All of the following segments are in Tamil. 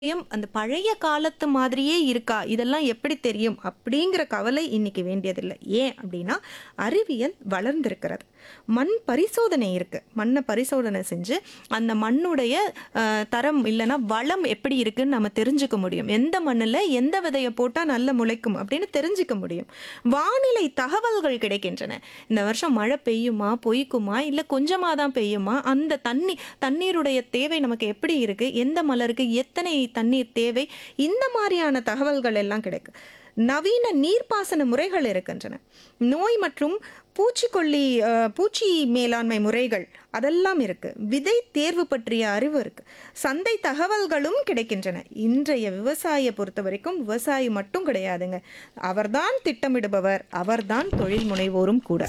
யம் அந்த பழைய காலத்து மாதிரியே இருக்கா இதெல்லாம் எப்படி தெரியும் அப்படிங்கிற கவலை இன்னைக்கு வேண்டியதில்லை ஏன் அப்படின்னா அறிவியல் வளர்ந்திருக்கிறது மண் பரிசோதனை இருக்கு மண்ணை பரிசோதனை செஞ்சு அந்த மண்ணுடைய அஹ், தரம் இல்லைன்னா வளம் எப்படி இருக்குன்னு நம்ம தெரிஞ்சுக்க முடியும் எந்த மண்ணில் எந்த விதையை போட்டால் நல்ல முளைக்கும் அப்படின்னு தெரிஞ்சுக்க முடியும் வானிலை தகவல்கள் கிடைக்கின்றன இந்த வருஷம் மழை பெய்யுமா பொய்க்குமா இல்லை கொஞ்சமாக தான் பெய்யுமா அந்த தண்ணி தண்ணீருடைய தேவை நமக்கு எப்படி இருக்கு எந்த மலருக்கு எத்தனை தண்ணீர் தேவை இந்த மாதிரியான தகவல்கள் எல்லாம் கிடைக்கும் நவீன நீர்ப்பாசன முறைகள் இருக்கின்றன நோய் மற்றும் பூச்சிக்கொல்லி அஹ், பூச்சி மேலாண்மை முறைகள் அதெல்லாம் இருக்கு விதை தேர்வு பற்றிய அறிவு இருக்கு சந்தை தகவல்களும் கிடைக்கின்றன இன்றைய விவசாயியை பொறுத்த வரைக்கும் விவசாயி மட்டும் கிடையாதுங்க அவர்தான் திட்டமிடுபவர் அவர்தான் தொழில் முனைவோரும் கூட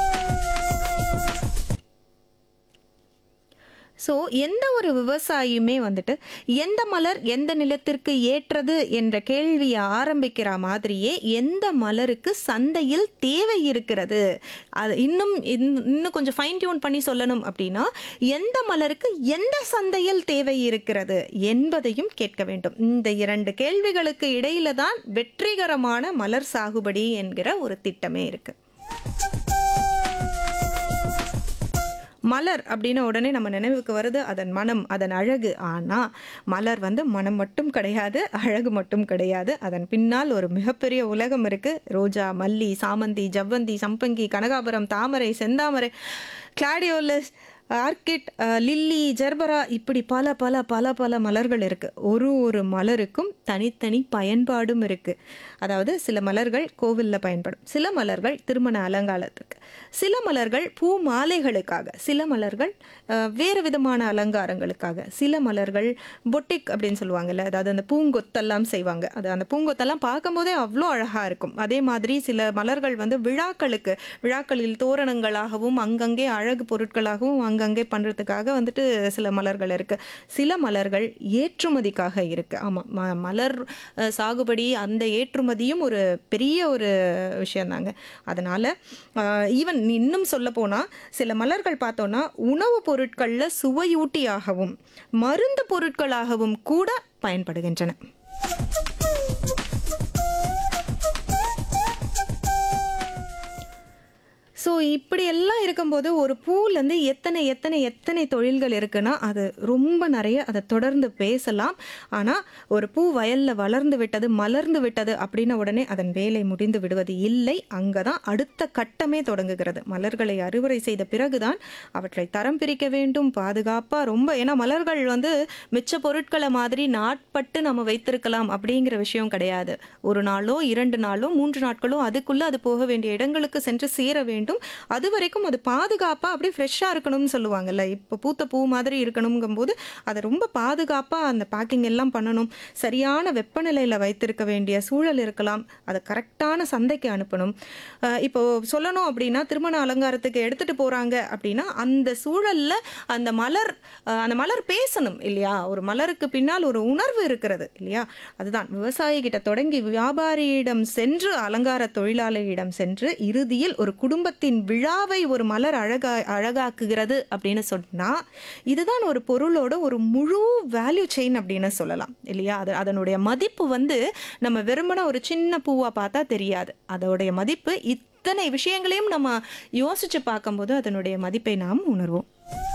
ஸோ எந்த ஒரு விவசாயியுமே வந்துட்டு எந்த மலர் எந்த நிலத்திற்கு ஏற்றது என்ற கேள்வியை ஆரம்பிக்கிற மாதிரியே எந்த மலருக்கு சந்தையில் தேவை இருக்கிறது அது இன்னும் இன்னும் இன்னும் கொஞ்சம் ஃபைன் டியூன் பண்ணி சொல்லணும் அப்படின்னா எந்த மலருக்கு எந்த சந்தையில் தேவை இருக்கிறது என்பதையும் கேட்க வேண்டும் இந்த இரண்டு கேள்விகளுக்கு இடையில தான் வெற்றிகரமான மலர் சாகுபடி என்கிற ஒரு திட்டமே இருக்கு மலர் அப்படின்ன உடனே நம்ம நினைவுக்கு வருது அதன் மனம் அதன் அழகு ஆனால் மலர் வந்து மனம் மட்டும் கிடையாது அழகு மட்டும் கிடையாது அதன் பின்னால் ஒரு மிகப்பெரிய உலகம் இருக்கு ரோஜா மல்லி சாமந்தி ஜவ்வந்தி சம்பங்கி கனகாபுரம் தாமரை செந்தாமரை gladiolus orchid ah, lily gerbera இப்படி பல பல பல பல மலர்கள் இருக்கு ஒரு ஒரு மலருக்கும் தனித்தனி பயன்பாடும் இருக்கு அதாவது சில மலர்கள் கோவிலில் பயன்படும் சில மலர்கள் திருமண அலங்காரத்துக்கு சில மலர்கள் பூ மாலைகளுக்காக சில மலர்கள் அஹ், வேறு விதமான அலங்காரங்களுக்காக சில மலர்கள் பொட்டிக் அப்படின்னு சொல்லுவாங்கல்ல அதாவது அந்த பூங்கொத்தெல்லாம் செய்வாங்க அது அந்த பூங்கொத்தெல்லாம் பார்க்கும்போதே அவ்வளோ அழகாக இருக்கும் அதே மாதிரி சில மலர்கள் வந்து விழாக்களுக்கு விழாக்களில் தோரணங்களாகவும் அங்கங்கே அழகு பொருட்களாகவும் அங்கங்கே பண்ணுறதுக்காக வந்துட்டு சில மலர்கள் இருக்கு சில மலர்கள் ஏற்றுமதிக்காக இருக்கு ஆமாம் ம மலர் அஹ், சாகுபடி அந்த ஏற்றுமதியும் ஒரு பெரிய ஒரு விஷயந்தாங்க அதனால ஈவன் இன்னும் சொல்ல போனால் சில மலர்கள் பார்த்தோன்னா உணவுப் பொருட்களில் சுவையூட்டியாகவும் மருந்து பொருட்களாகவும் கூட பயன்படுகின்றன ஸோ இப்படி எல்லாம் இருக்கும்போது ஒரு பூலேருந்து எத்தனை எத்தனை எத்தனை தொழில்கள் இருக்குன்னா அது ரொம்ப நிறைய அதை தொடர்ந்து பேசலாம் ஆனால் ஒரு பூ வயலில் வளர்ந்து விட்டது மலர்ந்து விட்டது அப்படின்ன உடனே அதன் வேலை முடிந்து விடுவது இல்லை அங்கே தான் அடுத்த கட்டமே தொடங்குகிறது மலர்களை அறுவடை செய்த பிறகுதான் அவற்றை தரம் பிரிக்க வேண்டும் பாதுகாப்பாக ரொம்ப ஏன்னா மலர்கள் வந்து மிச்ச பொருட்களை மாதிரி நாட்பட்டு நம்ம வைத்திருக்கலாம் அப்படிங்கிற விஷயம் கிடையாது ஒரு நாளோ இரண்டு நாளோ மூன்று நாட்களோ அதுக்குள்ளே அது போக வேண்டிய இடங்களுக்கு சென்று சேர வேண்டும் அது வரைக்கும் அது பாதுகாப்பாக அப்படியே ஃப்ரெஷ்ஷாக இருக்கணும்னு சொல்லுவாங்கல்ல இப்போ பூத்த பூ மாதிரி இருக்கணுங்கும்போது அதை ரொம்ப பாதுகாப்பாக அந்த பேக்கிங் எல்லாம் பண்ணணும் சரியான வெப்பநிலையில் வைத்திருக்க வேண்டிய சூழல் இருக்கலாம் அதை கரெக்டான சந்தைக்கு அனுப்பணும் அஹ் இப்போ சொல்லணும் அப்படின்னா திருமண அலங்காரத்துக்கு எடுத்துட்டு போறாங்க அப்படின்னா அந்த சூழல்ல அந்த மலர் அஹ் அந்த மலர் பேசணும் இல்லையா ஒரு மலருக்கு பின்னால் ஒரு உணர்வு இருக்கிறது இல்லையா அதுதான் விவசாயி கிட்ட தொடங்கி வியாபாரியிடம் சென்று அலங்கார தொழிலாளியிடம் சென்று இறுதியில் ஒரு குடும்பத்தின் விழாவை ஒரு மலர் அழகா அழகாக்குகிறது அப்படின்னு சொன்னா இதுதான் ஒரு பொருளோட ஒரு முழு வேல்யூ செயின் அப்படின்னு சொல்லலாம் இல்லையா அது அதனுடைய மதிப்பு வந்து நம்ம வெறுமனே ஒரு சின்ன பூவா பார்த்தா தெரியாது அதோடைய மதிப்பு இத்தனை விஷயங்களையும் நம்ம யோசிச்சு பார்க்கும்போது அதனுடைய மதிப்பை நாம் உணர்வோம்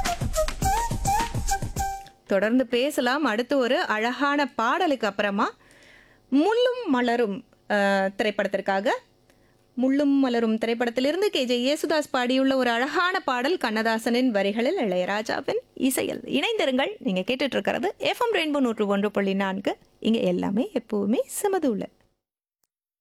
தொடர்ந்து பேசலாம் அடுத்து ஒரு அழகான பாடலுக்கு அப்புறமா முள்ளும் மலரும் அஹ், திரைப்படத்திற்காக முள்ளும் மலரும் திரைப்படத்திலிருந்து கே ஜே யேசுதாஸ் பாடியுள்ள ஒரு அழகான பாடல் கண்ணதாசனின் வரிகளில் இளையராஜாவின் இசையில் இணைந்திருங்கள் நீங்க கேட்டுட்டு இருக்கிறது எஃப்எம் ரெயின்போ நூற்று ஒன்று புள்ளி நான்கு இங்க எல்லாமே எப்பவுமே சமதுள்ள